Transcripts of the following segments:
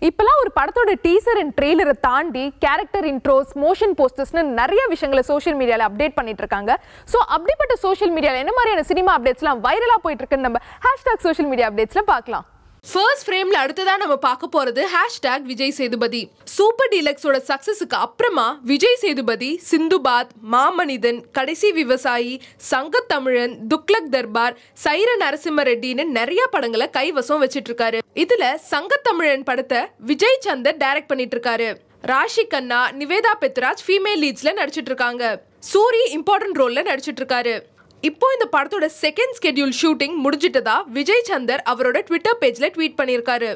இப்பெல்லாம் ஒரு படத்தோட டீசர் அண்ட் ட்ரெய்லரை தாண்டி கேரக்டர் இன்ட்ரோஸ் மோஷன் போஸ்டர்ஸ்னு நிறைய விஷயங்களை சோஷியல் மீடியால அப்டேட் பண்ணிட்டு இருக்காங்க ஸோ அப்படிப்பட்ட சோஷியல் மீடியால என்ன மாதிரியான சினிமா அப்டேட்ஸ்லாம் வைரலா போயிட்டு இருக்குன்னு நம்ம ஹேஷ்டாக் சோஷியல் மீடியா அப்டேட்ஸ்ல பார்க்கலாம் ஃபர்ஸ்ட் ஃப்ரேம்ல அடுத்ததா நம்ம பார்க்க போறது ஹேஷ்டேக் விஜய் சேதுபதி சூப்பர் டீலக்ஸோட சக்சஸுக்கு அப்புறமா விஜய் சேதுபதி சிந்துபாத் மாமனிதன் கடைசி விவசாயி சங்கத்தமிழன் துக்ளக் தர்பார் சைர நரசிம்ம ரெட்டின்னு நிறைய படங்களை கைவசம் வச்சிட்டு இருக்காரு இதுல சங்கத்தமிழன் படத்தை விஜய் சந்தர் டைரக்ட் பண்ணிட்டு இருக்காரு ராஷி கண்ணா நிவேதா பெத்ராஜ் ஃபீமேல் லீட்ஸ்ல நடிச்சிட்டு இருக்காங்க சூரி இம்பார்ட்டன்ட் ரோல்ல நடிச்சிட்டு இருக்காரு இப்போ இந்த படத்தோட செகண்ட் ஸ்கெட்யூல் ஷூட்டிங் முடிஞ்சிட்டதா விஜய் சந்தர் அவரோட ட்விட்டர் பேஜ்ல ட்வீட் பண்ணியிருக்காரு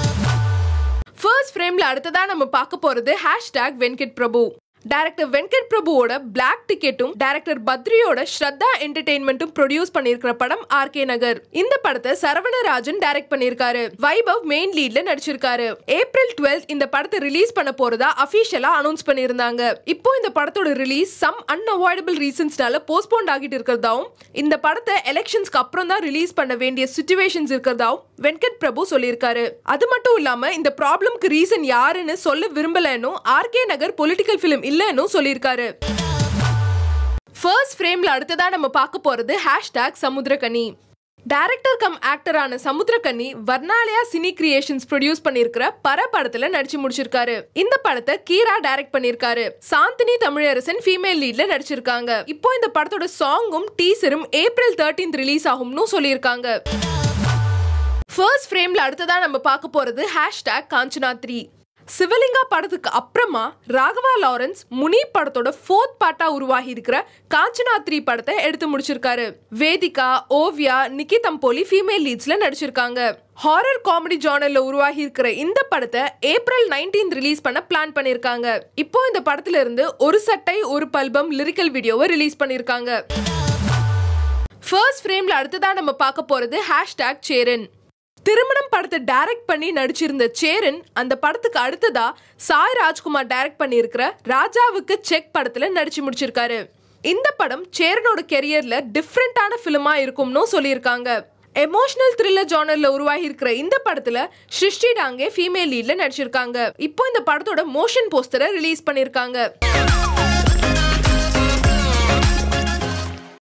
ஃபர்ஸ்ட் ஃப்ரேம்ல அடுத்ததா நம்ம பார்க்க போறது ஹேஷ்டேக் வெங்கட் பிரபு டைரக்டர் வெங்கட் பிரபுவோட பிளாக் டிக்கெட்டும் டைரக்டர் பத்ரியோட ஸ்ரத்தா என்டர்டெயின்மெண்ட்டும் ப்ரொடியூஸ் பண்ணியிருக்கிற படம் ஆர்கே நகர் இந்த படத்தை சரவணராஜன் டைரக்ட் பண்ணியிருக்காரு வைபவ் மெயின் லீட்ல நடிச்சிருக்காரு ஏப்ரல் டுவெல்த் இந்த படத்தை ரிலீஸ் பண்ண போறதா அபிஷியலா அனௌன்ஸ் பண்ணியிருந்தாங்க இப்போ இந்த படத்தோட ரிலீஸ் சம் அன்அவாய்டபிள் ரீசன்ஸ்னால போஸ்ட்போன் ஆகிட்டு இருக்கிறதாவும் இந்த படத்தை எலெக்ஷன்ஸ்க்கு அப்புறம் தான் ரிலீஸ் பண்ண வேண்டிய சுச்சுவேஷன்ஸ் இருக்கிறதாவும் வெங்கட் பிரபு சொல்லியிருக்காரு அது மட்டும் இல்லாம இந்த ப்ராப்ளம்க்கு ரீசன் யாருன்னு சொல்ல விரும்பலன்னு ஆர்கே நகர் பொலிட்டிக்கல் ஃபிலிம் இல்லைன்னு சொல்லியிருக்காரு ஃபர்ஸ்ட் ஃப்ரேம்ல அடுத்ததா நம்ம பார்க்க போறது ஹேஷ்டேக் சமுத்திரகனி டைரக்டர் கம் ஆக்டரான Samuthirakani Varnalaya cine creations produce பண்ணியிருக்கிற பர படத்துல நடிச்சு முடிச்சிருக்காரு இந்த படத்தை கீரா டைரக்ட் பண்ணியிருக்காரு சாந்தினி தமிழரசன் ஃபீமேல் லீட்ல நடிச்சிருக்காங்க இப்போ இந்த படத்தோட சாங்கும் டீசரும் ஏப்ரல் தேர்ட்டீன்த் ரிலீஸ் ஆகும்னு சொல்லியிருக்காங்க ஃபர்ஸ்ட் ஃப்ரேம்ல அடுத்ததா நம்ம பார்க்க போறது ஹேஷ்டேக் காஞ்சனா த்ரீ சிவலிங்கா படத்துக்கு அப்புறமா ராகவா லாரன்ஸ் முனி படத்தோட ஃபோர்த் பார்ட்டா உருவாகி இருக்கிற காஞ்சனா த்ரீ படத்தை எடுத்து முடிச்சிருக்காரு வேதிகா ஓவியா நிக்கி தம்போலி ஃபீமேல் லீட்ஸ்ல நடிச்சிருக்காங்க ஹாரர் காமெடி ஜானர்ல உருவாகி இருக்கிற இந்த படத்தை ஏப்ரல் நைன்டீன் ரிலீஸ் பண்ண பிளான் பண்ணிருக்காங்க இப்போ இந்த படத்துல இருந்து ஒரு சட்டை ஒரு பல்பம் லிரிக்கல் வீடியோவை ரிலீஸ் பண்ணிருக்காங்க ஃபர்ஸ்ட் ஃப்ரேம்ல அடுத்ததா நம்ம பார்க்க போறது ஹேஷ்டேக் சேரன் திருமணம் படத்தை டைரக்ட் பண்ணி நடிச்சிருந்த சேரன் அந்த படத்துக்கு அடுத்ததா சாய் ராஜ்குமார் டைரக்ட் பண்ணியிருக்கிற ராஜாவுக்கு செக் படத்துல நடிச்சு முடிச்சிருக்காரு இந்த படம் சேரனோட கெரியர்ல டிஃப்ரெண்டான ஃபிலிமா இருக்கும்னு சொல்லியிருக்காங்க எமோஷனல் த்ரில்லர் ஜானர்ல உருவாகி இருக்கிற இந்த படத்துல சிருஷ்டி டாங்கே ஃபீமேல் லீட்ல நடிச்சிருக்காங்க இப்போ இந்த படத்தோட மோஷன் போஸ்டரை ரிலீஸ் பண்ணியிருக்காங்க